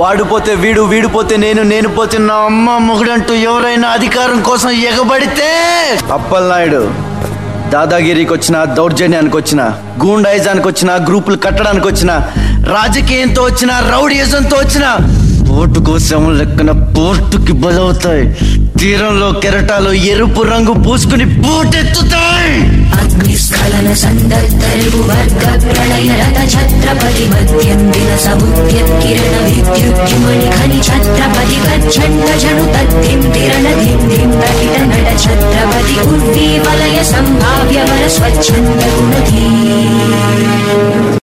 వాడు పోతే వీడు వీడు పోతే నేను నేను పోతే నా అమ్మ మొగుడంటూ ఎవరైనా అధికారం కోసం ఎగబడితే అప్పలనాయుడు దాదాగిరికి వచ్చిన దౌర్జన్యానికి వచ్చిన గూండాయిజానికి వచ్చిన గ్రూపులు కట్టడానికి వచ్చిన రాజకీయంతో వచ్చిన రౌడీయిజంతో వచ్చిన ఓటు కోసం లెక్కన పోర్టుకి బలవుతాయి తీరంలో కెరటాలు ఎరుపు రంగు పూసుకుని పోటెత్తుతాయి అగ్నిస్ఖలన సందర్తరిపు వర్గ ప్రళయ రథ ఛత్రపతి మధ్యం దిన సముద్య కిరణ విద్యుద్యుమణి ఖని ఛత్రపతి గచ్చండ జను తద్ధిం తిరణ ధిం ధిం ప్రహిత నట ఛత్రపతి ఉర్వీ వలయ సంభావ్య వర స్వచ్ఛంద గుణధీ